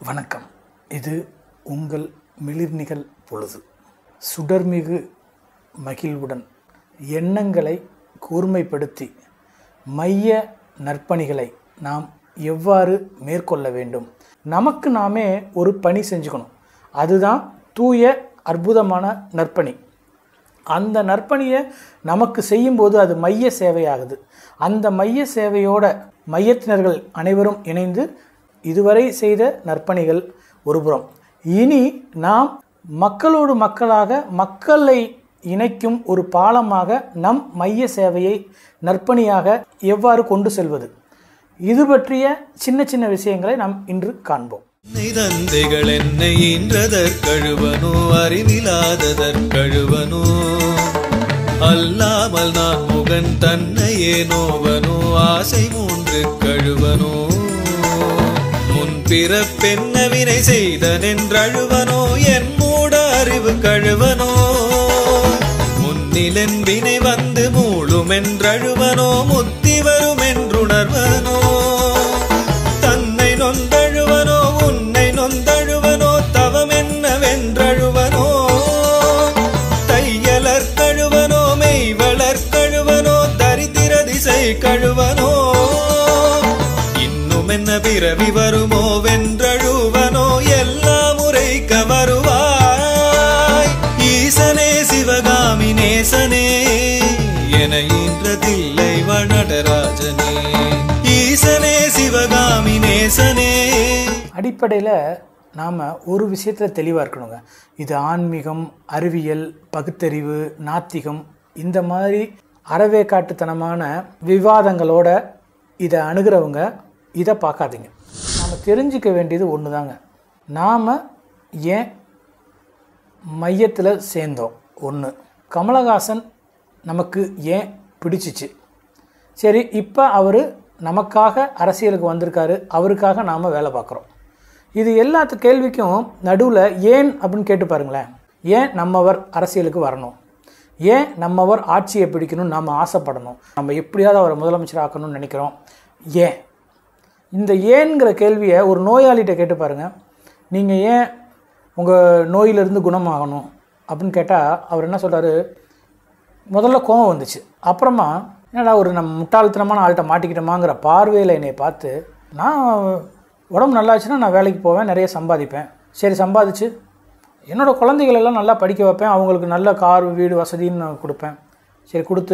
வணக்கம் இது உங்கள் மிளிர்நிகழ் பொழுது சுடர்மிகு மகிழ்வுடன் எண்ணங்களை கூர்மைப்படுத்தி மைய நற்பணிகளை நாம் எவ்வாறு மேற்கொள்ள வேண்டும் நமக்கு நாமே ஒரு பணி செஞ்சுக்கணும் அதுதான் தூய அற்புதமான நற்பணி அந்த நற்பணியை நமக்கு செய்யும்போது அது மைய சேவையாகுது அந்த மைய சேவையோட மையத்தினர்கள் அனைவரும் இணைந்து இதுவரை செய்த நற்பணிகள் ஒருபுறம் இனி நாம் மக்களோடு மக்களாக மக்களை இணைக்கும் ஒரு பாலமாக நம் மைய சேவையை நற்பணியாக எவ்வாறு கொண்டு செல்வது இது பற்றிய சின்ன சின்ன விஷயங்களை நாம் இன்று காண்போம் தந்தைகள் என்னை ஈன்றதற்கழுவனோ அறிவிலாததற்கழுவனோ அல்லாமல் நான் முகன் தன்னையே நோவனோ ஆசை மூன்று கழுவனோ முன்பிறப்பென்ன வினை செய்தனென்றழுவனோ என் மூட அறிவு கழுவனோ முன்னிலன் வினை வந்து மூழுமென்றழுவனோ முத்தி வருமென்றுணர்வனோ தன்னை நொந்தழுவனோ உன்னை நொந்தழுவனோ தவமென்னவென்றழுவனோ தையலர் கழுவனோ மெய்வளர் கழுவனோ தரித்திர திசை கழுவனோ இன்னும் என்ன பிறவி வருமோ வென்றழுவனோ எல்லா முறைக்க வருவாய் ஈசனே சிவகாமி நேசனே என ஈன்றதில்லை வனடராஜனே ஈசனே சிவகாமி நேசனே அடிப்படையில் நாம் ஒரு விஷயத்தில் தெளிவாக இருக்கணுங்க இது ஆன்மீகம் அறிவியல் பகுத்தறிவு நாத்திகம் இந்த மாதிரி அறவே காட்டுத்தனமான விவாதங்களோட இதை அணுகிறவங்க இதை பார்க்காதீங்க நாம் தெரிஞ்சுக்க வேண்டியது ஒன்று தாங்க நாம் ஏன் மையத்தில் சேர்ந்தோம் ஒன்று கமலஹாசன் நமக்கு ஏன் பிடிச்சிச்சு சரி இப்போ அவர் நமக்காக அரசியலுக்கு வந்திருக்காரு அவருக்காக நாம் வேலை பார்க்குறோம் இது எல்லாத்து கேள்விக்கும் நடுவில் ஏன் அப்படின்னு கேட்டு பாருங்களேன் ஏன் நம்மவர் அரசியலுக்கு வரணும் ஏன் நம்மவர் ஆட்சியை பிடிக்கணும்னு நாம் ஆசைப்படணும் நம்ம எப்படியாவது அவரை முதலமைச்சர் ஆக்கணும்னு நினைக்கிறோம் ஏன் இந்த ஏன்கிற கேள்வியை ஒரு நோயாளிகிட்ட கேட்டு பாருங்கள் நீங்கள் ஏன் உங்கள் நோயிலிருந்து குணமாகணும் அப்படின்னு கேட்டால் அவர் என்ன சொல்கிறாரு முதல்ல கோவம் வந்துச்சு அப்புறமா என்னடா ஒரு நம்ம முட்டாள்தனமான ஆள்கிட்ட மாட்டிக்கிட்டோமாங்கிற பார்வையில் என்னை பார்த்து நான் உடம்பு நல்லாச்சுன்னா நான் வேலைக்கு போவேன் நிறைய சம்பாதிப்பேன் சரி சம்பாதிச்சு என்னோடய குழந்தைகள் எல்லாம் நல்லா படிக்க வைப்பேன் அவங்களுக்கு நல்ல கார் வீடு வசதின்னு நான் கொடுப்பேன் சரி கொடுத்து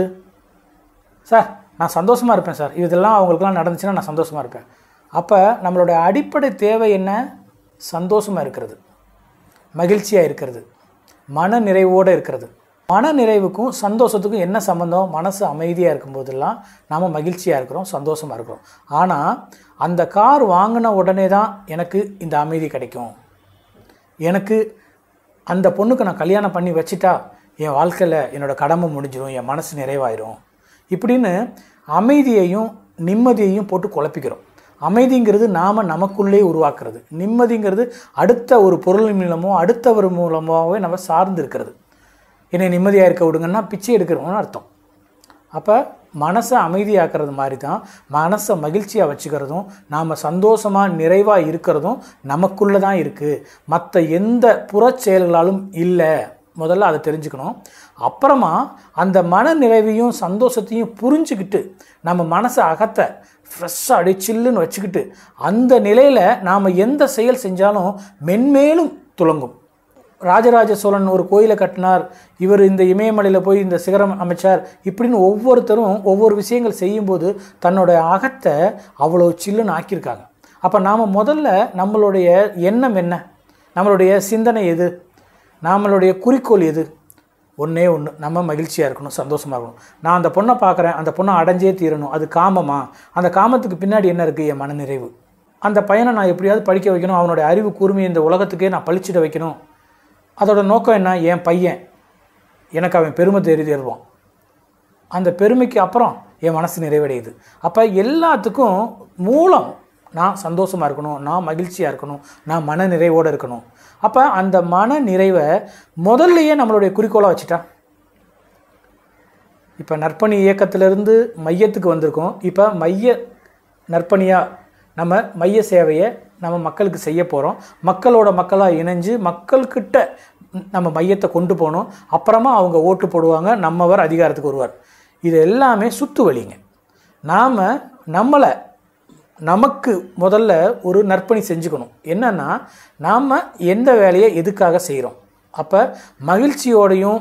சார் நான் சந்தோஷமாக இருப்பேன் சார் இதெல்லாம் அவங்களுக்குலாம் நடந்துச்சுன்னா நான் சந்தோஷமாக இருப்பேன் அப்போ நம்மளுடைய அடிப்படை தேவை என்ன சந்தோஷமாக இருக்கிறது மகிழ்ச்சியாக இருக்கிறது மன நிறைவோடு இருக்கிறது மன நிறைவுக்கும் சந்தோஷத்துக்கும் என்ன சம்மந்தம் மனசு அமைதியாக இருக்கும்போதெல்லாம் நாம் மகிழ்ச்சியாக இருக்கிறோம் சந்தோஷமாக இருக்கிறோம் ஆனால் அந்த கார் வாங்கின உடனே தான் எனக்கு இந்த அமைதி கிடைக்கும் எனக்கு அந்த பொண்ணுக்கு நான் கல்யாணம் பண்ணி வச்சிட்டா என் வாழ்க்கையில் என்னோடய கடமை முடிஞ்சிடும் என் மனசு நிறைவாயிரும் இப்படின்னு அமைதியையும் நிம்மதியையும் போட்டு குழப்பிக்கிறோம் அமைதிங்கிறது நாம் நமக்குள்ளே உருவாக்குறது நிம்மதிங்கிறது அடுத்த ஒரு பொருள் மூலமோ அடுத்தவர் மூலமாகவே நம்ம சார்ந்து இருக்கிறது என்னை நிம்மதியாக இருக்க விடுங்கன்னா பிச்சை எடுக்கிறோம்னு அர்த்தம் அப்போ மனசை அமைதியாக்குறது மாதிரி தான் மனசை மகிழ்ச்சியாக வச்சுக்கிறதும் நாம் சந்தோஷமாக நிறைவாக இருக்கிறதும் நமக்குள்ளே தான் இருக்குது மற்ற எந்த புறச் செயல்களாலும் இல்லை முதல்ல அதை தெரிஞ்சுக்கணும் அப்புறமா அந்த மன நிறைவையும் சந்தோஷத்தையும் புரிஞ்சுக்கிட்டு நம்ம மனசை அகத்தை ஃப்ரெஷ்ஷாக அப்படியே சில்லுன்னு வச்சுக்கிட்டு அந்த நிலையில் நாம் எந்த செயல் செஞ்சாலும் மென்மேலும் துளங்கும் ராஜராஜ சோழன் ஒரு கோயிலை கட்டினார் இவர் இந்த இமயமலையில் போய் இந்த சிகரம் அமைச்சார் இப்படின்னு ஒவ்வொருத்தரும் ஒவ்வொரு விஷயங்கள் செய்யும்போது தன்னோட அகத்தை அவ்வளோ சில்லுன்னு ஆக்கியிருக்காங்க அப்போ நாம் முதல்ல நம்மளுடைய எண்ணம் என்ன நம்மளுடைய சிந்தனை எது நம்மளுடைய குறிக்கோள் எது ஒன்றே ஒன்று நம்ம மகிழ்ச்சியாக இருக்கணும் சந்தோஷமாக இருக்கணும் நான் அந்த பொண்ணை பார்க்குறேன் அந்த பொண்ணை அடைஞ்சே தீரணும் அது காமமா அந்த காமத்துக்கு பின்னாடி என்ன இருக்குது என் மனநிறைவு அந்த பையனை நான் எப்படியாவது படிக்க வைக்கணும் அவனுடைய அறிவு கூர்மையை இந்த உலகத்துக்கே நான் பழிச்சிட வைக்கணும் அதோட நோக்கம் என்ன என் பையன் எனக்கு அவன் பெருமை தேடி தருவான் அந்த பெருமைக்கு அப்புறம் என் மனசு நிறைவடையுது அப்போ எல்லாத்துக்கும் மூலம் நான் சந்தோஷமாக இருக்கணும் நான் மகிழ்ச்சியாக இருக்கணும் நான் மன நிறைவோடு இருக்கணும் அப்போ அந்த மன நிறைவை முதல்லையே நம்மளுடைய குறிக்கோளாக வச்சுட்டா இப்போ நற்பணி இயக்கத்திலிருந்து மையத்துக்கு வந்திருக்கோம் இப்போ மைய நற்பணியாக நம்ம மைய சேவையை நம்ம மக்களுக்கு செய்ய போகிறோம் மக்களோட மக்களாக இணைஞ்சு மக்கள்கிட்ட நம்ம மையத்தை கொண்டு போகணும் அப்புறமா அவங்க ஓட்டு போடுவாங்க நம்மவர் அதிகாரத்துக்கு வருவார் இது எல்லாமே சுத்து வழிங்க நாம் நம்மளை நமக்கு முதல்ல ஒரு நற்பணி செஞ்சுக்கணும் என்னன்னா நாம் எந்த வேலையை எதுக்காக செய்கிறோம் அப்போ மகிழ்ச்சியோடையும்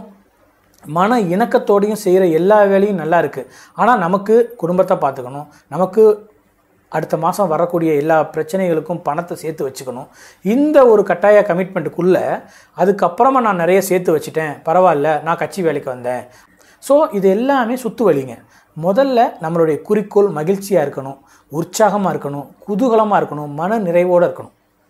மன இணக்கத்தோடையும் செய்கிற எல்லா வேலையும் நல்லா இருக்குது ஆனால் நமக்கு குடும்பத்தை பார்த்துக்கணும் நமக்கு அடுத்த மாதம் வரக்கூடிய எல்லா பிரச்சனைகளுக்கும் பணத்தை சேர்த்து வச்சுக்கணும் இந்த ஒரு கட்டாய கமிட்மெண்ட்டுக்குள்ளே அதுக்கப்புறமா நான் நிறைய சேர்த்து வச்சுட்டேன் பரவாயில்ல நான் கட்சி வேலைக்கு வந்தேன் ஸோ இது எல்லாமே சுத்து வழிங்க முதல்ல நம்மளுடைய குறிக்கோள் மகிழ்ச்சியாக இருக்கணும் உற்சாகமாக இருக்கணும் குதூகலமாக இருக்கணும் மன நிறைவோடு இருக்கணும்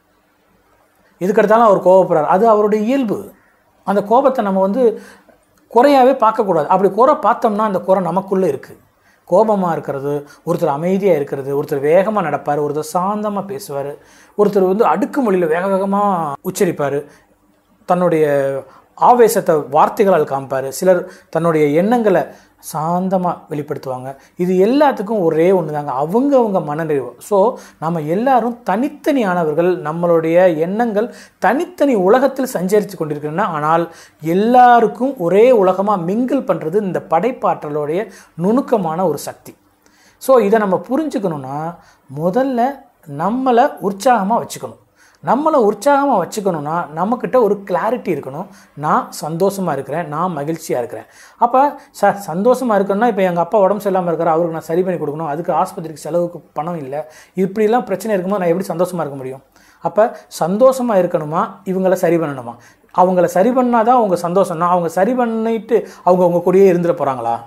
எதுக்கெடுத்தாலும் அவர் கோவப்படுறார் அது அவருடைய இயல்பு அந்த கோபத்தை நம்ம வந்து குறையாவே பார்க்கக்கூடாது அப்படி குறை பார்த்தோம்னா அந்த குறை நமக்குள்ளே இருக்குது கோபமாக இருக்கிறது ஒருத்தர் அமைதியாக இருக்கிறது ஒருத்தர் வேகமாக நடப்பார் ஒருத்தர் சாந்தமாக பேசுவார் ஒருத்தர் வந்து அடுக்கு மொழியில் வேக வேகமாக உச்சரிப்பார் தன்னுடைய ஆவேசத்தை வார்த்தைகளால் காமிப்பார் சிலர் தன்னுடைய எண்ணங்களை சாந்தமாக வெளிப்படுத்துவாங்க இது எல்லாத்துக்கும் ஒரே ஒன்று தாங்க அவங்க அவங்க மனநிறைவு ஸோ நம்ம எல்லாரும் தனித்தனியானவர்கள் நம்மளுடைய எண்ணங்கள் தனித்தனி உலகத்தில் சஞ்சரித்து கொண்டிருக்கின்றன ஆனால் எல்லாருக்கும் ஒரே உலகமாக மிங்கிள் பண்ணுறது இந்த படைப்பாற்றலுடைய நுணுக்கமான ஒரு சக்தி ஸோ இதை நம்ம புரிஞ்சுக்கணுன்னா முதல்ல நம்மளை உற்சாகமாக வச்சுக்கணும் நம்மளை உற்சாகமாக வச்சுக்கணும்னா நம்மக்கிட்ட ஒரு கிளாரிட்டி இருக்கணும் நான் சந்தோஷமாக இருக்கிறேன் நான் மகிழ்ச்சியாக இருக்கிறேன் அப்போ சார் சந்தோஷமாக இருக்கணும்னா இப்போ எங்கள் அப்பா உடம்பு சரியில்லாமல் இருக்கிற அவருக்கு நான் சரி பண்ணி கொடுக்கணும் அதுக்கு ஆஸ்பத்திரிக்கு செலவுக்கு பணம் இல்லை இப்படிலாம் பிரச்சனை இருக்கும்போது நான் எப்படி சந்தோஷமாக இருக்க முடியும் அப்போ சந்தோஷமாக இருக்கணுமா இவங்கள சரி பண்ணணுமா அவங்கள சரி பண்ணாதான் அவங்க சந்தோஷம்னா அவங்க சரி பண்ணிட்டு அவங்க உங்க கூடயே இருந்துட போகிறாங்களா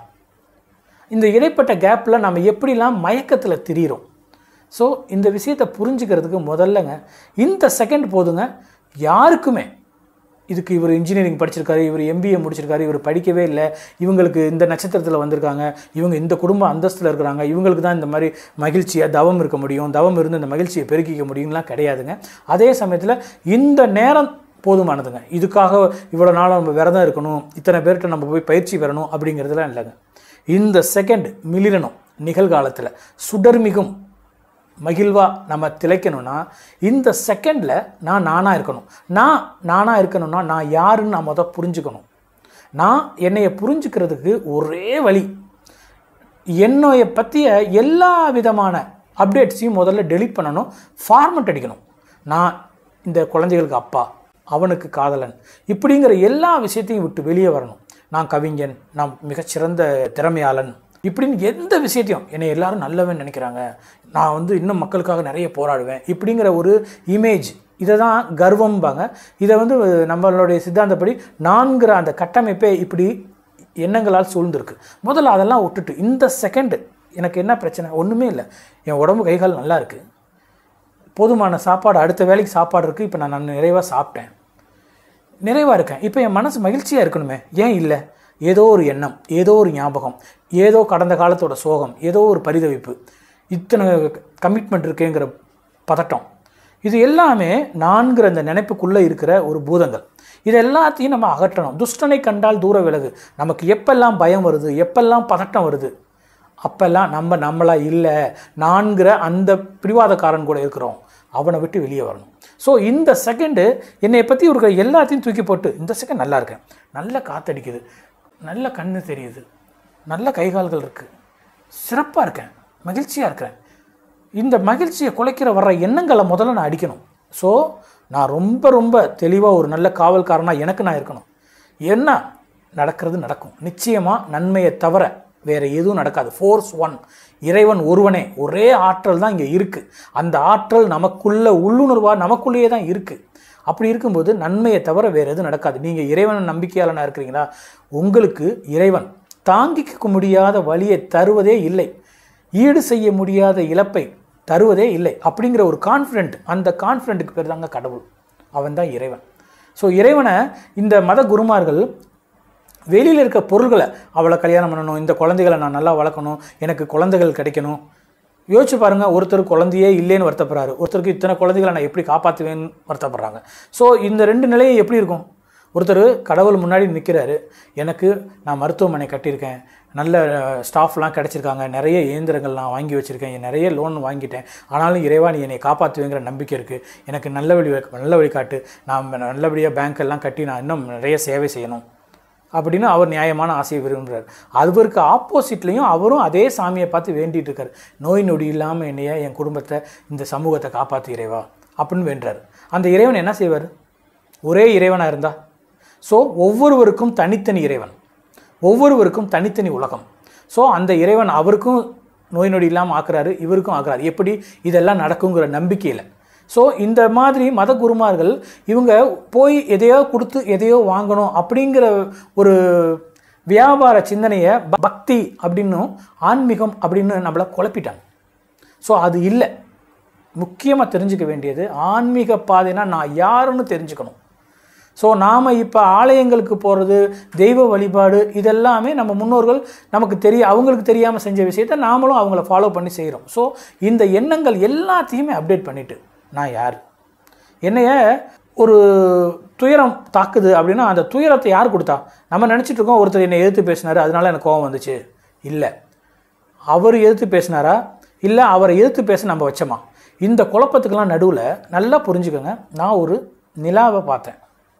இந்த இடைப்பட்ட கேப்பில் நம்ம எப்படிலாம் மயக்கத்தில் திரியிறோம் ஸோ இந்த விஷயத்தை புரிஞ்சுக்கிறதுக்கு முதல்லங்க இந்த செகண்ட் போதுங்க யாருக்குமே இதுக்கு இவர் இன்ஜினியரிங் படிச்சிருக்காரு இவர் எம்பிஏ முடிச்சிருக்காரு இவர் படிக்கவே இல்லை இவங்களுக்கு இந்த நட்சத்திரத்தில் வந்திருக்காங்க இவங்க இந்த குடும்ப அந்தஸ்தில் இருக்கிறாங்க இவங்களுக்கு தான் இந்த மாதிரி மகிழ்ச்சியாக தவம் இருக்க முடியும் தவம் இருந்து இந்த மகிழ்ச்சியை பெருக்கிக்க முடியும்லாம் கிடையாதுங்க அதே சமயத்தில் இந்த நேரம் போதுமானதுங்க இதுக்காக இவ்வளோ நாள் நம்ம விரதம் இருக்கணும் இத்தனை பேர்கிட்ட நம்ம போய் பயிற்சி பெறணும் அப்படிங்கிறதுலாம் இல்லைங்க இந்த செகண்ட் மிளிரணும் நிகழ்காலத்தில் சுடர்மிகும் மகிழ்வா நம்ம திளைக்கணும்னா இந்த செகண்டில் நான் நானாக இருக்கணும் நான் நானாக இருக்கணும்னா நான் யாருன்னு நான் முத புரிஞ்சுக்கணும் நான் என்னைய புரிஞ்சுக்கிறதுக்கு ஒரே வழி என்னைய பற்றிய எல்லா விதமான அப்டேட்ஸையும் முதல்ல டெலீட் பண்ணணும் ஃபார்மட் அடிக்கணும் நான் இந்த குழந்தைகளுக்கு அப்பா அவனுக்கு காதலன் இப்படிங்கிற எல்லா விஷயத்தையும் விட்டு வெளியே வரணும் நான் கவிஞன் நான் மிகச்சிறந்த திறமையாளன் இப்படின்னு எந்த விஷயத்தையும் என்னை எல்லாரும் நல்லவன் நினைக்கிறாங்க நான் வந்து இன்னும் மக்களுக்காக நிறைய போராடுவேன் இப்படிங்கிற ஒரு இமேஜ் இதை தான் கர்வம்பாங்க இதை வந்து நம்மளுடைய சித்தாந்தப்படி நான்கிற அந்த கட்டமைப்பே இப்படி எண்ணங்களால் சூழ்ந்திருக்கு முதல்ல அதெல்லாம் விட்டுட்டு இந்த செகண்டு எனக்கு என்ன பிரச்சனை ஒன்றுமே இல்லை என் உடம்பு கைகால் நல்லா இருக்குது போதுமான சாப்பாடு அடுத்த வேலைக்கு சாப்பாடு இருக்குது இப்போ நான் நான் நிறைவாக சாப்பிட்டேன் நிறைவாக இருக்கேன் இப்போ என் மனசு மகிழ்ச்சியாக இருக்கணுமே ஏன் இல்லை ஏதோ ஒரு எண்ணம் ஏதோ ஒரு ஞாபகம் ஏதோ கடந்த காலத்தோட சோகம் ஏதோ ஒரு பரிதவிப்பு இத்தனை கமிட்மெண்ட் இருக்கேங்கிற பதட்டம் இது எல்லாமே நான்கிற அந்த நினைப்புக்குள்ளே இருக்கிற ஒரு பூதங்கள் இது எல்லாத்தையும் நம்ம அகற்றணும் துஷ்டனை கண்டால் தூர விலகு நமக்கு எப்பெல்லாம் பயம் வருது எப்பெல்லாம் பதட்டம் வருது அப்பெல்லாம் நம்ம நம்மளா இல்லை நான்கிற அந்த பிடிவாதக்காரன் கூட இருக்கிறோம் அவனை விட்டு வெளியே வரணும் ஸோ இந்த செகண்டு என்னை பற்றி இருக்கிற எல்லாத்தையும் தூக்கி போட்டு இந்த செகண்ட் நல்லா இருக்கேன் நல்ல காத்தடிக்குது நல்ல கண்ணு தெரியுது நல்ல கைகால்கள் இருக்குது சிறப்பாக இருக்கேன் மகிழ்ச்சியாக இருக்கிறேன் இந்த மகிழ்ச்சியை குலைக்கிற வர்ற எண்ணங்களை முதல்ல நான் அடிக்கணும் ஸோ நான் ரொம்ப ரொம்ப தெளிவாக ஒரு நல்ல காவல்காரனாக எனக்கு நான் இருக்கணும் என்ன நடக்கிறது நடக்கும் நிச்சயமாக நன்மையை தவிர வேறு எதுவும் நடக்காது ஃபோர்ஸ் ஒன் இறைவன் ஒருவனே ஒரே ஆற்றல் தான் இங்கே இருக்குது அந்த ஆற்றல் நமக்குள்ள உள்ளுணர்வாக நமக்குள்ளேயே தான் இருக்குது அப்படி இருக்கும்போது நன்மையை தவிர வேறு எதுவும் நடக்காது நீங்கள் இறைவன் நம்பிக்கையாளனாக இருக்கிறீங்களா உங்களுக்கு இறைவன் தாங்கிக்க முடியாத வழியை தருவதே இல்லை ஈடு செய்ய முடியாத இழப்பை தருவதே இல்லை அப்படிங்கிற ஒரு கான்ஃபிடென்ட் அந்த கான்ஃபிடென்ட்டுக்கு பேர் தாங்க கடவுள் அவன் தான் இறைவன் ஸோ இறைவனை இந்த மத குருமார்கள் வெளியில் இருக்க பொருள்களை அவளை கல்யாணம் பண்ணணும் இந்த குழந்தைகளை நான் நல்லா வளர்க்கணும் எனக்கு குழந்தைகள் கிடைக்கணும் யோசிச்சு பாருங்க ஒருத்தர் குழந்தையே இல்லைன்னு வருத்தப்படுறாரு ஒருத்தருக்கு இத்தனை குழந்தைகளை நான் எப்படி காப்பாற்றுவேன்னு வருத்தப்படுறாங்க ஸோ இந்த ரெண்டு நிலையை எப்படி இருக்கும் ஒருத்தர் கடவுள் முன்னாடி நிற்கிறாரு எனக்கு நான் மருத்துவமனை கட்டியிருக்கேன் நல்ல ஸ்டாஃப்லாம் கிடச்சிருக்காங்க நிறைய இயந்திரங்கள் நான் வாங்கி வச்சுருக்கேன் நிறைய லோன் வாங்கிட்டேன் ஆனாலும் இறைவா நீ என்னை காப்பாற்றுவேங்கிற நம்பிக்கை இருக்குது எனக்கு நல்ல வழி நல்ல வழிகாட்டு நான் நல்லபடியாக பேங்க் எல்லாம் கட்டி நான் இன்னும் நிறைய சேவை செய்யணும் அப்படின்னு அவர் நியாயமான ஆசையை விரும்புகிறார் அவருக்கு ஆப்போசிட்லேயும் அவரும் அதே சாமியை பார்த்து வேண்டிட்டு இருக்கார் நோய் நொடி இல்லாமல் என்னைய என் குடும்பத்தை இந்த சமூகத்தை காப்பாற்று இறைவா அப்படின்னு வேண்டுறார் அந்த இறைவன் என்ன செய்வார் ஒரே இறைவனாக இருந்தா ஸோ ஒவ்வொருவருக்கும் தனித்தனி இறைவன் ஒவ்வொருவருக்கும் தனித்தனி உலகம் ஸோ அந்த இறைவன் அவருக்கும் நோய் நொடி இல்லாமல் ஆக்குறாரு இவருக்கும் ஆக்குறாரு எப்படி இதெல்லாம் நடக்குங்கிற நம்பிக்கையில் ஸோ இந்த மாதிரி மத குருமார்கள் இவங்க போய் எதையோ கொடுத்து எதையோ வாங்கணும் அப்படிங்கிற ஒரு வியாபார சிந்தனையை ப- பக்தி அப்படின்னும் ஆன்மீகம் அப்படின்னு நம்மளை குழப்பிட்டாங்க ஸோ அது இல்லை முக்கியமாக தெரிஞ்சுக்க வேண்டியது ஆன்மீக பாதைனா நான் யாருன்னு தெரிஞ்சுக்கணும் ஸோ நாம் இப்போ ஆலயங்களுக்கு போகிறது தெய்வ வழிபாடு இதெல்லாமே நம்ம முன்னோர்கள் நமக்கு தெரிய அவங்களுக்கு தெரியாமல் செஞ்ச விஷயத்தை நாமளும் அவங்கள ஃபாலோ பண்ணி செய்கிறோம் ஸோ இந்த எண்ணங்கள் எல்லாத்தையுமே அப்டேட் பண்ணிட்டு நான் யார் என்னைய ஒரு துயரம் தாக்குது அப்படின்னா அந்த துயரத்தை யார் கொடுத்தா நம்ம நினச்சிட்டு இருக்கோம் ஒருத்தர் என்னை எதிர்த்து பேசினாரு அதனால எனக்கு கோவம் வந்துச்சு இல்லை அவர் எதிர்த்து பேசினாரா இல்லை அவரை எதிர்த்து பேச நம்ம வச்சோமா இந்த குழப்பத்துக்கெல்லாம் நடுவில் நல்லா புரிஞ்சுக்கோங்க நான் ஒரு நிலாவை பார்த்தேன்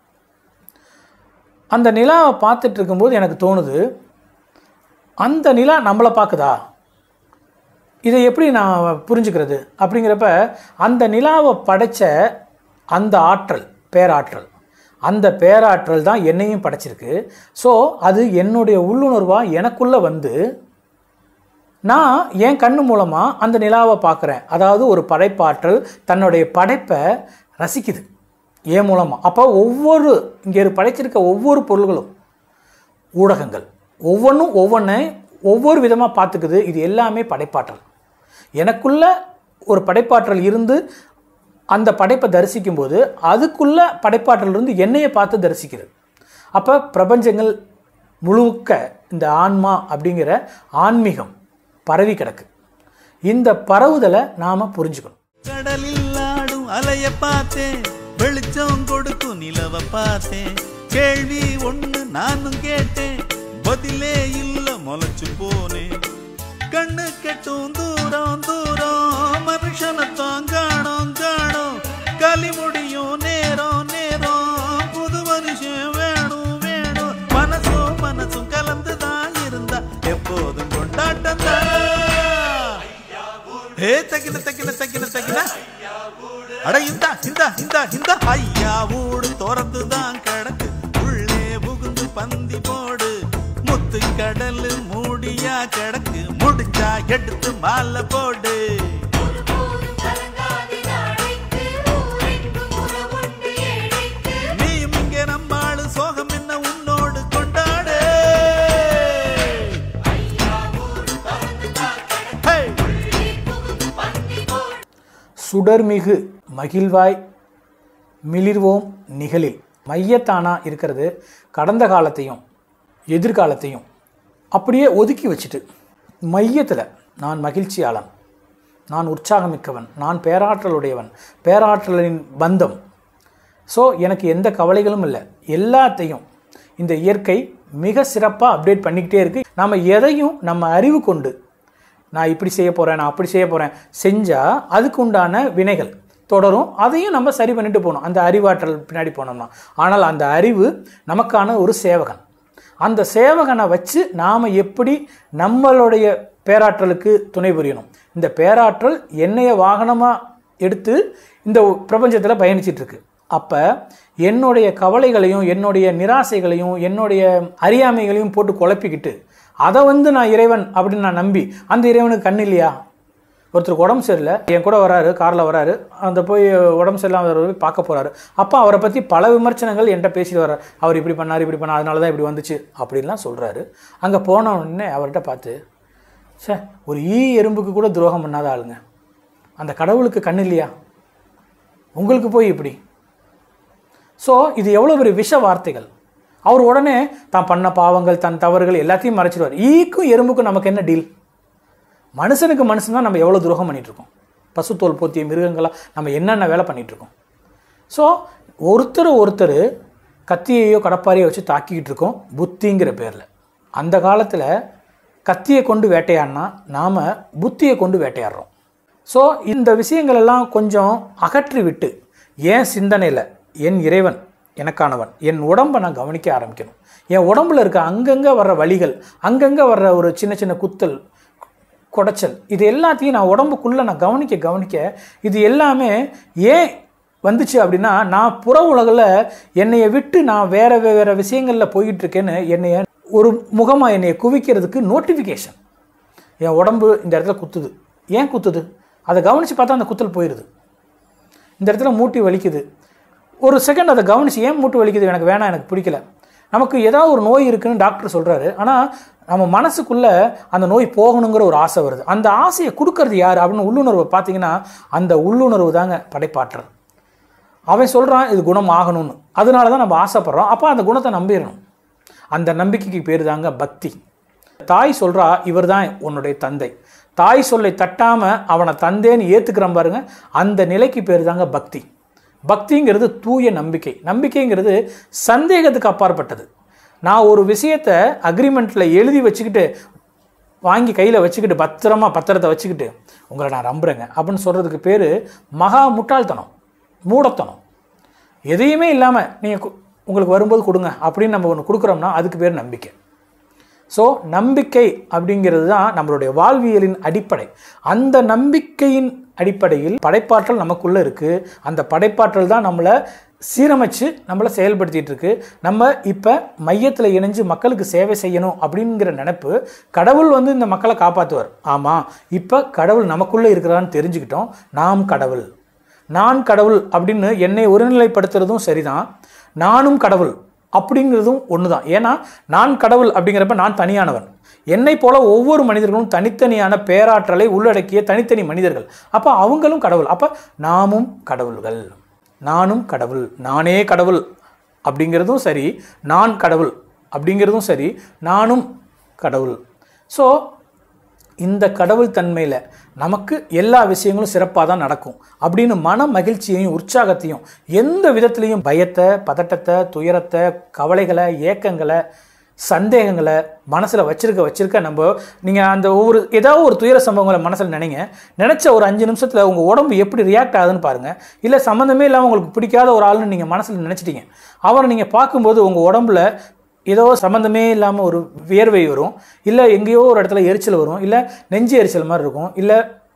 அந்த நிலாவை பார்த்துட்டு இருக்கும்போது எனக்கு தோணுது அந்த நிலா நம்மளை பார்க்குதா இதை எப்படி நான் புரிஞ்சுக்கிறது அப்படிங்கிறப்ப அந்த நிலாவை படைச்ச அந்த ஆற்றல் பேராற்றல் அந்த பேராற்றல் தான் என்னையும் படைச்சிருக்கு ஸோ அது என்னுடைய உள்ளுணர்வாக எனக்குள்ளே வந்து நான் என் கண்ணு மூலமாக அந்த நிலாவை பார்க்குறேன் அதாவது ஒரு படைப்பாற்றல் தன்னுடைய படைப்பை ரசிக்குது என் மூலமாக அப்போ ஒவ்வொரு இங்கே படைச்சிருக்க ஒவ்வொரு பொருள்களும் ஊடகங்கள் ஒவ்வொன்றும் ஒவ்வொன்றை ஒவ்வொரு விதமாக பார்த்துக்குது இது எல்லாமே படைப்பாற்றல் எனக்குள்ள ஒரு படைப்பாற்றல் இருந்து அந்த படைப்பை தரிசிக்கும்போது அதுக்குள்ள படைப்பாற்றல் இருந்து என்னையை பார்த்து தரிசிக்கிறது அப்போ பிரபஞ்சங்கள் முழுக்க இந்த ஆன்மா அப்படிங்கிற ஆன்மீகம் பரவி கிடக்கு இந்த பரவுதலை நாம் புரிஞ்சுக்கணும் கடலில் ஆடும் அலைய பார்த்தேன் வெளிச்சம் கொடுக்கும் நிலவ பார்த்தேன் கேள்வி ஒண்ணு நானும் கேட்டேன் பதிலே இல்ல முளைச்சு போனேன் கண்ணு கெட்டும் தூரம் தூரம் மனுஷனத்தான் காணோம் காணோம் களி முடியும் நேரம் நேரம் புது மனுஷன் வேணும் வேணும் மனசும் மனசும் கலந்துதான் இருந்தா எப்போதும் கொண்டாட்டம் தான் ஏ தக்கின தக்கின தக்கின தக்கின அட இந்தா இந்தா இந்தா இந்தா ஐயா ஊடு திறந்து தான் கிடக்கு உள்ளே புகுந்து பந்தி போடு முத்து கடல் மூடியா கிடக்கு முடிச்சா எடுத்து மாலை போடு நீயும் இங்கே நம்மாளு சோகம் என்ன உன்னோடு கொண்டாடு Hey! சுடர்மிகு மகிழ்வாய் மிளிர்வோம் நிகழில் மையத்தானா இருக்கிறது கடந்த காலத்தையும் எதிர்காலத்தையும் அப்படியே ஒதுக்கி வச்சுட்டு மையத்தில் நான் மகிழ்ச்சியாளன் நான் உற்சாகமிக்கவன் நான் பேராற்றலுடையவன் பேராற்றலின் பந்தம் ஸோ எனக்கு எந்த கவலைகளும் இல்லை எல்லாத்தையும் இந்த இயற்கை மிக சிறப்பாக அப்டேட் பண்ணிக்கிட்டே இருக்கு நாம் எதையும் நம்ம அறிவு கொண்டு நான் இப்படி செய்ய போகிறேன் நான் அப்படி செய்ய போகிறேன் செஞ்சால் அதுக்கு உண்டான வினைகள் தொடரும் அதையும் நம்ம சரி பண்ணிட்டு போகணும் அந்த அறிவாற்றல் பின்னாடி போனோம்னா ஆனால் அந்த அறிவு நமக்கான ஒரு சேவகன் அந்த சேவகனை வச்சு நாம் எப்படி நம்மளுடைய பேராற்றலுக்கு துணை புரியணும் இந்த பேராற்றல் என்னைய வாகனமாக எடுத்து இந்த பிரபஞ்சத்தில் பயணிச்சிட்டு இருக்கு அப்போ என்னுடைய கவலைகளையும் என்னுடைய நிராசைகளையும் என்னுடைய அறியாமைகளையும் போட்டு குழப்பிக்கிட்டு அதை வந்து நான் இறைவன் அப்படின்னு நான் நம்பி அந்த இறைவனுக்கு கண் இல்லையா ஒருத்தருக்கு உடம்பு சரியில்லை என் கூட வராரு காரில் வராரு அந்த போய் உடம்பு சரியில்லாம போய் பார்க்க போகிறாரு அப்போ அவரை பற்றி பல விமர்சனங்கள் என்கிட்ட பேசிட்டு வர்றார் அவர் இப்படி பண்ணார் இப்படி பண்ணார் அதனால தான் இப்படி வந்துச்சு அப்படின்லாம் சொல்கிறாரு அங்கே போன உடனே அவர்கிட்ட பார்த்து சே ஒரு ஈ எறும்புக்கு கூட துரோகம் பண்ணாத ஆளுங்க அந்த கடவுளுக்கு கண் இல்லையா உங்களுக்கு போய் இப்படி ஸோ இது எவ்வளோ பெரிய விஷ வார்த்தைகள் அவர் உடனே தான் பண்ண பாவங்கள் தன் தவறுகள் எல்லாத்தையும் மறைச்சிடுவார் ஈக்கும் எறும்புக்கும் நமக்கு என்ன டீல் மனுஷனுக்கு மனுஷன் தான் நம்ம எவ்வளோ துரோகம் பண்ணிட்டு இருக்கோம் பசுத்தோல் போத்திய மிருகங்களாக நம்ம என்னென்ன வேலை பண்ணிட்டு இருக்கோம் ஸோ ஒருத்தர் ஒருத்தர் கத்தியையோ கடப்பாரையோ வச்சு தாக்கிக்கிட்டு இருக்கோம் புத்திங்கிற பேரில் அந்த காலத்தில் கத்தியை கொண்டு வேட்டையாடினா நாம் புத்தியை கொண்டு வேட்டையாடுறோம் ஸோ இந்த விஷயங்கள் எல்லாம் கொஞ்சம் அகற்றி விட்டு என் சிந்தனையில் என் இறைவன் எனக்கானவன் என் உடம்பை நான் கவனிக்க ஆரம்பிக்கணும் என் உடம்புல இருக்க அங்கங்கே வர்ற வலிகள் அங்கங்கே வர்ற ஒரு சின்ன சின்ன குத்தல் குடைச்சல் இது எல்லாத்தையும் நான் உடம்புக்குள்ளே நான் கவனிக்க கவனிக்க இது எல்லாமே ஏன் வந்துச்சு அப்படின்னா நான் புற உலகில் என்னைய விட்டு நான் வேற வேற விஷயங்களில் போயிட்டு இருக்கேன்னு என்னைய ஒரு முகமாக என்னைய குவிக்கிறதுக்கு நோட்டிஃபிகேஷன் என் உடம்பு இந்த இடத்துல குத்துது ஏன் குத்துது அதை கவனித்து பார்த்தா அந்த குத்தல் போயிடுது இந்த இடத்துல மூட்டி வலிக்குது ஒரு செகண்ட் அதை கவனிச்சு ஏன் மூட்டு வலிக்குது எனக்கு வேணாம் எனக்கு பிடிக்கல நமக்கு ஏதாவது ஒரு நோய் இருக்குன்னு டாக்டர் சொல்கிறாரு ஆனால் நம்ம மனசுக்குள்ளே அந்த நோய் போகணுங்கிற ஒரு ஆசை வருது அந்த ஆசையை கொடுக்கறது யார் அப்படின்னு உள்ளுணர்வை பார்த்தீங்கன்னா அந்த உள்ளுணர்வு தாங்க படைப்பாற்றல் அவன் சொல்கிறான் இது குணம் ஆகணும்னு அதனால தான் நம்ம ஆசைப்படுறோம் அப்போ அந்த குணத்தை நம்பிடணும் அந்த நம்பிக்கைக்கு பேர் தாங்க பக்தி தாய் சொல்கிறா இவர் தான் உன்னுடைய தந்தை தாய் சொல்லை தட்டாமல் அவனை தந்தேன்னு ஏற்றுக்கிறான் பாருங்க அந்த நிலைக்கு பேர் தாங்க பக்தி பக்திங்கிறது தூய நம்பிக்கை நம்பிக்கைங்கிறது சந்தேகத்துக்கு அப்பாற்பட்டது நான் ஒரு விஷயத்தை அக்ரிமெண்ட்டில் எழுதி வச்சுக்கிட்டு வாங்கி கையில் வச்சுக்கிட்டு பத்திரமா பத்திரத்தை வச்சுக்கிட்டு உங்களை நான் நம்புகிறேங்க அப்படின்னு சொல்கிறதுக்கு பேர் மகா முட்டாள்தனம் மூடத்தனம் எதையுமே இல்லாமல் நீங்கள் உங்களுக்கு வரும்போது கொடுங்க அப்படின்னு நம்ம ஒன்று கொடுக்குறோம்னா அதுக்கு பேர் நம்பிக்கை ஸோ நம்பிக்கை அப்படிங்கிறது தான் நம்மளுடைய வாழ்வியலின் அடிப்படை அந்த நம்பிக்கையின் அடிப்படையில் படைப்பாற்றல் நமக்குள்ளே இருக்குது அந்த படைப்பாற்றல் தான் நம்மளை சீரமைச்சு நம்மளை செயல்படுத்திட்டு இருக்கு நம்ம இப்போ மையத்தில் இணைஞ்சு மக்களுக்கு சேவை செய்யணும் அப்படிங்கிற நினைப்பு கடவுள் வந்து இந்த மக்களை காப்பாற்றுவார் ஆமாம் இப்போ கடவுள் நமக்குள்ளே இருக்கிறான்னு தெரிஞ்சுக்கிட்டோம் நாம் கடவுள் நான் கடவுள் அப்படின்னு என்னை ஒருநிலைப்படுத்துறதும் சரிதான் நானும் கடவுள் அப்படிங்கிறதும் ஒன்று தான் ஏன்னா நான் கடவுள் அப்படிங்கிறப்ப நான் தனியானவன் என்னை போல ஒவ்வொரு மனிதர்களும் தனித்தனியான பேராற்றலை உள்ளடக்கிய தனித்தனி மனிதர்கள் அப்போ அவங்களும் கடவுள் அப்போ நாமும் கடவுள்கள் நானும் கடவுள் நானே கடவுள் அப்படிங்கிறதும் சரி நான் கடவுள் அப்படிங்கிறதும் சரி நானும் கடவுள் ஸோ இந்த கடவுள் தன்மையில் நமக்கு எல்லா விஷயங்களும் சிறப்பாக தான் நடக்கும் அப்படின்னு மன மகிழ்ச்சியையும் உற்சாகத்தையும் எந்த விதத்துலையும் பயத்தை பதட்டத்தை துயரத்தை கவலைகளை ஏக்கங்களை சந்தேகங்களை மனசில் வச்சிருக்க வச்சிருக்க நம்ம நீங்கள் அந்த ஒவ்வொரு ஏதாவது ஒரு துயர சம்பவங்களை மனசில் நினைங்க நினச்ச ஒரு அஞ்சு நிமிஷத்தில் உங்கள் உடம்பு எப்படி ரியாக்ட் ஆகுதுன்னு பாருங்கள் இல்லை சம்மந்தமே இல்லாமல் உங்களுக்கு பிடிக்காத ஒரு ஆள்னு நீங்கள் மனசில் நினச்சிட்டீங்க அவரை நீங்கள் பார்க்கும்போது உங்கள் உடம்புல ஏதோ சம்மந்தமே இல்லாமல் ஒரு வியர்வை வரும் இல்லை எங்கேயோ ஒரு இடத்துல எரிச்சல் வரும் இல்லை நெஞ்சு எரிச்சல் மாதிரி இருக்கும் இல்லை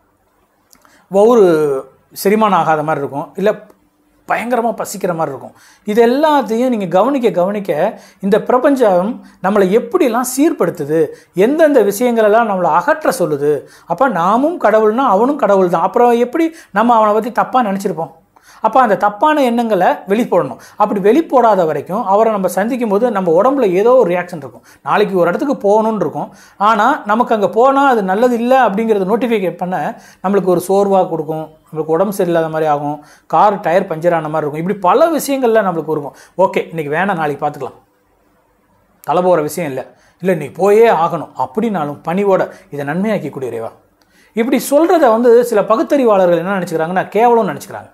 ஒவ்வொரு செரிமானம் ஆகாத மாதிரி இருக்கும் இல்லை பயங்கரமாக பசிக்கிற மாதிரி இருக்கும் இது எல்லாத்தையும் நீங்கள் கவனிக்க கவனிக்க இந்த பிரபஞ்சம் நம்மளை எப்படிலாம் சீர்படுத்துது எந்தெந்த விஷயங்களெல்லாம் நம்மளை அகற்ற சொல்லுது அப்போ நாமும் கடவுள்னா அவனும் கடவுள் தான் அப்புறம் எப்படி நம்ம அவனை பற்றி தப்பாக நினச்சிருப்போம் அப்போ அந்த தப்பான எண்ணங்களை வெளிப்போடணும் அப்படி வெளிப்போடாத வரைக்கும் அவரை நம்ம சந்திக்கும் போது நம்ம உடம்புல ஏதோ ஒரு ரியாக்ஷன் இருக்கும் நாளைக்கு ஒரு இடத்துக்கு போகணும்னு இருக்கும் ஆனால் நமக்கு அங்கே போனால் அது நல்லது இல்லை அப்படிங்கிறத நோட்டிஃபிகேட் பண்ண நம்மளுக்கு ஒரு சோர்வாக கொடுக்கும் நம்மளுக்கு உடம்பு சரியில்லாத மாதிரி ஆகும் கார் டயர் பஞ்சர் ஆன மாதிரி இருக்கும் இப்படி பல விஷயங்கள்ல நம்மளுக்கு இருக்கும் ஓகே இன்னைக்கு வேணாம் நாளைக்கு பார்த்துக்கலாம் தலை போகிற விஷயம் இல்லை இல்லை நீ போயே ஆகணும் அப்படின்னாலும் பணிவோட இதை நன்மையாக்கி கூடியவா இப்படி சொல்கிறத வந்து சில பகுத்தறிவாளர்கள் என்ன நினச்சிக்கிறாங்கன்னா கேவலம்னு நினச்சிக்கிறாங்க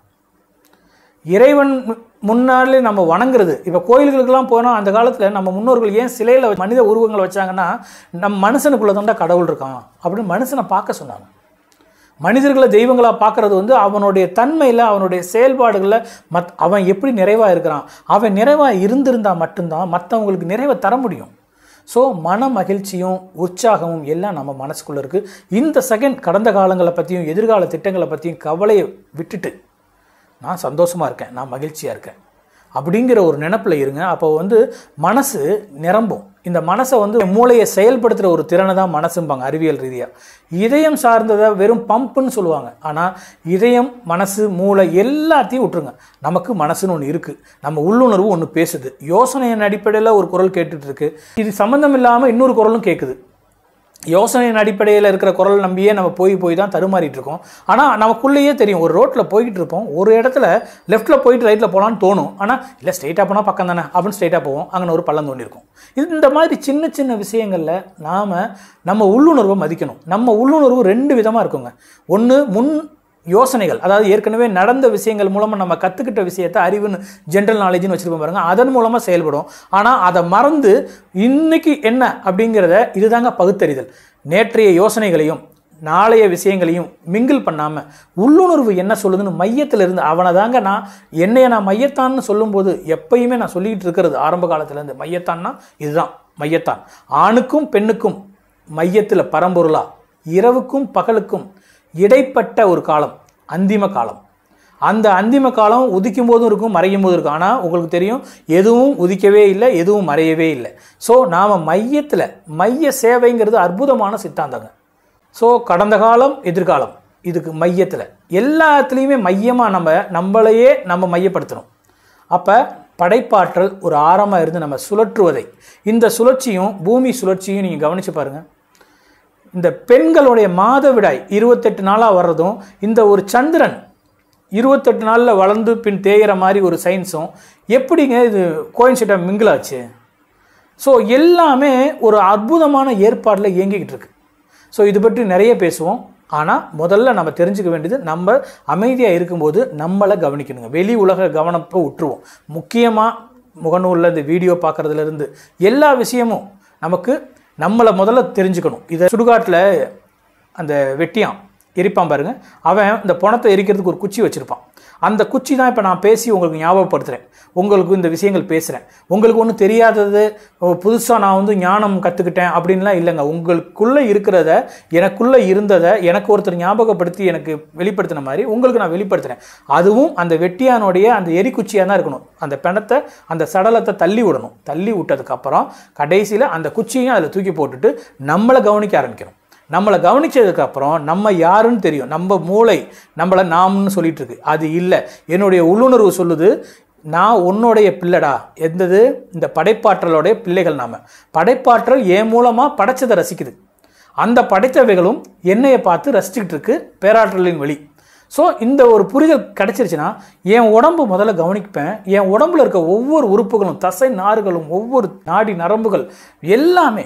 இறைவன் மு- முன்னாலே நம்ம வணங்குறது இப்போ கோயில்களுக்கெல்லாம் போனால் அந்த காலத்தில் நம்ம முன்னோர்கள் ஏன் சிலையில் மனித உருவங்களை வச்சாங்கன்னா நம்ம மனுஷனுக்குள்ள தாண்டா கடவுள் இருக்கான் அப்படின்னு மனுஷனை பார்க்க சொன்னாங்க மனிதர்களை தெய்வங்களாக பார்க்கறது வந்து அவனுடைய தன்மையில் அவனுடைய செயல்பாடுகளில் மத் அவன் எப்படி நிறைவாக இருக்கிறான் அவன் நிறைவாக இருந்திருந்தால் மட்டும்தான் மற்றவங்களுக்கு நிறைவை தர முடியும் ஸோ மன மகிழ்ச்சியும் உற்சாகமும் எல்லாம் நம்ம மனசுக்குள்ளே இருக்குது இந்த செகண்ட் கடந்த காலங்களை பற்றியும் எதிர்கால திட்டங்களை பற்றியும் கவலையை விட்டுட்டு நான் சந்தோஷமாக இருக்கேன் நான் மகிழ்ச்சியாக இருக்கேன் அப்படிங்கிற ஒரு நினப்பில் இருங்க அப்போ வந்து மனசு நிரம்பும் இந்த மனசை வந்து மூளையை செயல்படுத்துகிற ஒரு திறனை தான் மனசும்பாங்க அறிவியல் ரீதியாக இதயம் சார்ந்ததை வெறும் பம்புன்னு சொல்லுவாங்க ஆனால் இதயம் மனசு மூளை எல்லாத்தையும் விட்டுருங்க நமக்கு மனசுன்னு ஒன்று இருக்குது நம்ம உள்ளுணர்வு ஒன்று பேசுது யோசனையின் அடிப்படையில் ஒரு குரல் கேட்டுட்டு இருக்கு இது சம்மந்தம் இல்லாமல் இன்னொரு குரலும் கேட்குது யோசனையின் அடிப்படையில் இருக்கிற குரல் நம்பியே நம்ம போய் போய் தான் தருமாறிட்டு இருக்கோம் ஆனால் நமக்குள்ளேயே தெரியும் ஒரு ரோட்டில் போய்கிட்டு இருப்போம் ஒரு இடத்துல லெஃப்ட்டில் போயிட்டு ரைட்டில் போகலான்னு தோணும் ஆனால் இல்லை ஸ்ட்ரைட்டாக போனால் பக்கம் தானே அப்படின்னு ஸ்ட்ரைட்டாக போவோம் அங்கே ஒரு பள்ளம் தோண்டி இருக்கும் இது இந்த மாதிரி சின்ன சின்ன விஷயங்களில் நாம் நம்ம உள்ளுணர்வை மதிக்கணும் நம்ம உள்ளுணர்வு ரெண்டு விதமாக இருக்குங்க ஒன்று முன் யோசனைகள் அதாவது ஏற்கனவே நடந்த விஷயங்கள் மூலமாக நம்ம கற்றுக்கிட்ட விஷயத்தை அறிவுன்னு ஜென்ரல் நாலேஜ்னு வச்சுருப்போம் பாருங்க அதன் மூலமாக செயல்படும் ஆனால் அதை மறந்து இன்னைக்கு என்ன அப்படிங்கிறத இதுதாங்க பகுத்தறிதல் நேற்றைய யோசனைகளையும் நாளைய விஷயங்களையும் மிங்கிள் பண்ணாமல் உள்ளுணர்வு என்ன சொல்லுதுன்னு மையத்தில் இருந்து அவனை தாங்க நான் என்னைய நான் மையத்தான்னு சொல்லும்போது எப்பயுமே நான் சொல்லிக்கிட்டு இருக்கிறது ஆரம்ப காலத்துலேருந்து மையத்தான்னா இதுதான் மையத்தான் ஆணுக்கும் பெண்ணுக்கும் மையத்தில் பரம்பொருளா இரவுக்கும் பகலுக்கும் இடைப்பட்ட ஒரு காலம் அந்திம காலம் அந்த அந்திம காலம் உதிக்கும் போதும் இருக்கும் மறையும் போதும் இருக்கும் ஆனால் உங்களுக்கு தெரியும் எதுவும் உதிக்கவே இல்லை எதுவும் மறையவே இல்லை ஸோ நாம் மையத்தில் மைய சேவைங்கிறது அற்புதமான சித்தாந்தங்க ஸோ கடந்த காலம் எதிர்காலம் இதுக்கு மையத்தில் எல்லாத்துலேயுமே மையமாக நம்ம நம்மளையே நம்ம மையப்படுத்தணும் அப்போ படைப்பாற்றல் ஒரு ஆரமாக இருந்து நம்ம சுழற்றுவதை இந்த சுழற்சியும் பூமி சுழற்சியும் நீங்கள் கவனித்து பாருங்கள் இந்த பெண்களுடைய மாதவிடாய் இருபத்தெட்டு நாளாக வர்றதும் இந்த ஒரு சந்திரன் இருபத்தெட்டு நாளில் வளர்ந்து பின் தேயிற மாதிரி ஒரு சயின்ஸும் எப்படிங்க இது கோயின்சிட்டாக மிங்கிளாச்சு ஸோ எல்லாமே ஒரு அற்புதமான ஏற்பாடில் இயங்கிக்கிட்டு இருக்கு ஸோ இது பற்றி நிறைய பேசுவோம் ஆனால் முதல்ல நம்ம தெரிஞ்சுக்க வேண்டியது நம்ம அமைதியாக இருக்கும்போது நம்மளை கவனிக்கணுங்க வெளி உலக கவனத்தை விட்டுருவோம் முக்கியமாக முகநூலில் இந்த வீடியோ பார்க்குறதுலேருந்து எல்லா விஷயமும் நமக்கு நம்மளை முதல்ல தெரிஞ்சுக்கணும் இதை சுடுகாட்டில் அந்த வெட்டியான் எரிப்பான் பாருங்க அவன் இந்த பணத்தை எரிக்கிறதுக்கு ஒரு குச்சி வச்சுருப்பான் அந்த குச்சி தான் இப்போ நான் பேசி உங்களுக்கு ஞாபகப்படுத்துகிறேன் உங்களுக்கு இந்த விஷயங்கள் பேசுகிறேன் உங்களுக்கு ஒன்றும் தெரியாதது புதுசாக நான் வந்து ஞானம் கற்றுக்கிட்டேன் அப்படின்லாம் இல்லைங்க உங்களுக்குள்ளே இருக்கிறத எனக்குள்ளே இருந்ததை எனக்கு ஒருத்தர் ஞாபகப்படுத்தி எனக்கு வெளிப்படுத்தின மாதிரி உங்களுக்கு நான் வெளிப்படுத்துகிறேன் அதுவும் அந்த வெட்டியானுடைய அந்த எரிக்குச்சியாக தான் இருக்கணும் அந்த பிணத்தை அந்த சடலத்தை தள்ளி விடணும் தள்ளி விட்டதுக்கப்புறம் கடைசியில் அந்த குச்சியையும் அதில் தூக்கி போட்டுட்டு நம்மளை கவனிக்க ஆரம்பிக்கணும் நம்மளை கவனிச்சதுக்கு அப்புறம் நம்ம யாருன்னு தெரியும் நம்ம மூளை நம்மளை நாம்னு சொல்லிட்டு இருக்கு அது இல்லை என்னுடைய உள்ளுணர்வு சொல்லுது நான் உன்னுடைய பிள்ளைடா எந்தது இந்த படைப்பாற்றலோடைய பிள்ளைகள் நாம படைப்பாற்றல் என் மூலமாக படைச்சதை ரசிக்குது அந்த படைத்தவைகளும் என்னையை பார்த்து ரசிச்சுக்கிட்டு இருக்கு பேராற்றலின் வழி ஸோ இந்த ஒரு புரிதல் கிடைச்சிருச்சுன்னா என் உடம்பு முதல்ல கவனிப்பேன் என் உடம்புல இருக்க ஒவ்வொரு உறுப்புகளும் தசை நார்களும் ஒவ்வொரு நாடி நரம்புகள் எல்லாமே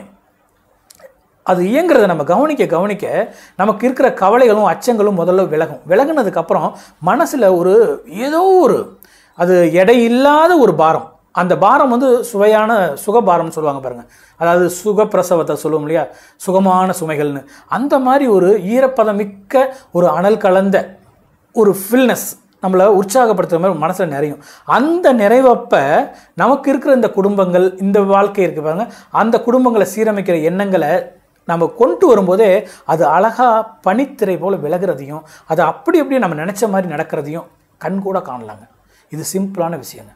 அது இயங்குறதை நம்ம கவனிக்க கவனிக்க நமக்கு இருக்கிற கவலைகளும் அச்சங்களும் முதல்ல விலகும் விலகுனதுக்கப்புறம் மனசில் ஒரு ஏதோ ஒரு அது எடை இல்லாத ஒரு பாரம் அந்த பாரம் வந்து சுவையான சுகபாரம்னு சொல்லுவாங்க பாருங்கள் அதாவது சுகப்பிரசவத்தை சொல்லுவோம் இல்லையா சுகமான சுமைகள்னு அந்த மாதிரி ஒரு ஈரப்பதமிக்க ஒரு அனல் கலந்த ஒரு ஃபில்னஸ் நம்மளை உற்சாகப்படுத்துகிற மாதிரி மனசில் நிறையும் அந்த நிறைவப்ப நமக்கு இருக்கிற இந்த குடும்பங்கள் இந்த வாழ்க்கை இருக்கு பாருங்க அந்த குடும்பங்களை சீரமைக்கிற எண்ணங்களை நம்ம கொண்டு வரும்போதே அது அழகாக பனித்திரை போல் விலகிறதையும் அது அப்படி அப்படியே நம்ம நினச்ச மாதிரி நடக்கிறதையும் கண்கூட காணலாங்க இது சிம்பிளான விஷயங்க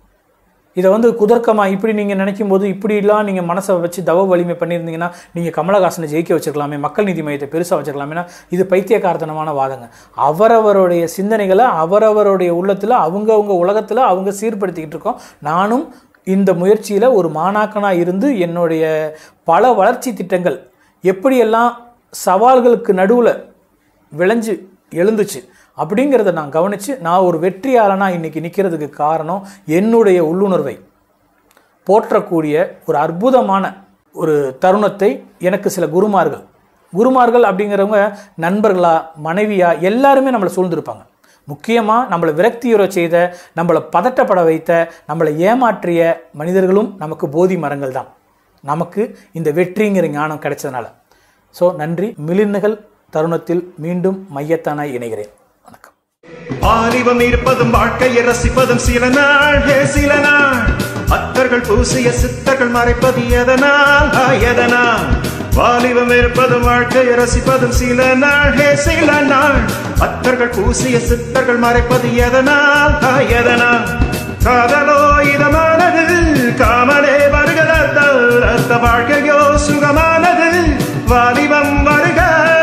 இதை வந்து குதர்க்கமாக இப்படி நீங்கள் நினைக்கும் போது இப்படிலாம் நீங்கள் மனசை வச்சு தவ வலிமை பண்ணியிருந்தீங்கன்னா நீங்கள் கமலஹாசனை ஜெயிக்க வச்சிருக்கலாமே மக்கள் நீதி மையத்தை பெருசாக வச்சிருக்கலாமேனா இது பைத்தியக்காரத்தனமான வாதங்க அவரவருடைய சிந்தனைகளை அவரவருடைய உள்ளத்தில் அவங்கவுங்க உலகத்தில் அவங்க சீர்படுத்திக்கிட்டு இருக்கோம் நானும் இந்த முயற்சியில் ஒரு மாணாக்கனாக இருந்து என்னுடைய பல வளர்ச்சி திட்டங்கள் எப்படியெல்லாம் சவால்களுக்கு நடுவில் விளைஞ்சு எழுந்துச்சு அப்படிங்கிறத நான் கவனித்து நான் ஒரு வெற்றியாளனாக இன்றைக்கி நிற்கிறதுக்கு காரணம் என்னுடைய உள்ளுணர்வை போற்றக்கூடிய ஒரு அற்புதமான ஒரு தருணத்தை எனக்கு சில குருமார்கள் குருமார்கள் அப்படிங்கிறவங்க நண்பர்களா மனைவியா எல்லாருமே நம்மளை சூழ்ந்திருப்பாங்க முக்கியமாக நம்மளை விரக்தியுற செய்த நம்மளை பதட்டப்பட வைத்த நம்மளை ஏமாற்றிய மனிதர்களும் நமக்கு போதி மரங்கள் தான் நமக்கு இந்த வெற்றிங்கிற ஞானம் கிடைச்சதுனால ஸோ நன்றி மிளிர்னுகள் தருணத்தில் மீண்டும் மையத்தானாய் இணைகிறேன் வணக்கம் வாலிபம் இருப்பதும் வாழ்க்கையை ரசிப்பதும் சில நாள் ஹே சில நாள் அத்தர்கள் பூசிய சித்தர்கள் மறைப்பது எதனால் ஆ, எதனால் வாலிபம் இருப்பதும் வாழ்க்கையை ரசிப்பதும் சில நாள் ஹே சில நாள் அத்தர்கள் பூசிய சித்தர்கள் மறைப்பது எதனால் ஆ, எதனால் காதலோ இதமானது காமலே வருகிறது அந்த வாழ்க்கையோ சுகமானது வாலிபம் வருக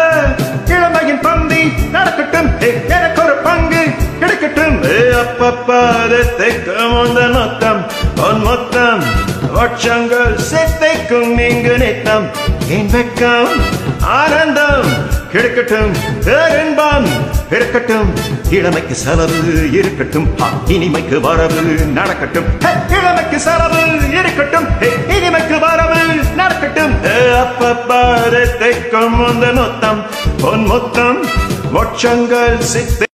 இளமையின் பந்தி நடக்கட்டும் ஏ, எனக்கு ஒரு பங்கு கிடைக்கட்டும் ஏ, அப்பப்பா தைக்கும் அந்த நொத்தம் பொன் மொத்தம் வருஷங்கள் சித்தைக்கும் இங்கு நித்தம் என் வெக்கம் ஆனந்தம் கிடைக்கட்டும் பேரின்பம் இருக்கட்டும் இளமைக்கு செலவு இருக்கட்டும் ஆ, இனிமைக்கு வரவு நடக்கட்டும் ஹே, இளமைக்கு செலவு இருக்கட்டும் ஹே, இனிமைக்கு வரவு நடக்கட்டும் ஏ, அப்பப்பா தைக்கும் அந்த நொத்தம் பொன் மொத்தம் மோட்சங்கள் சித்தே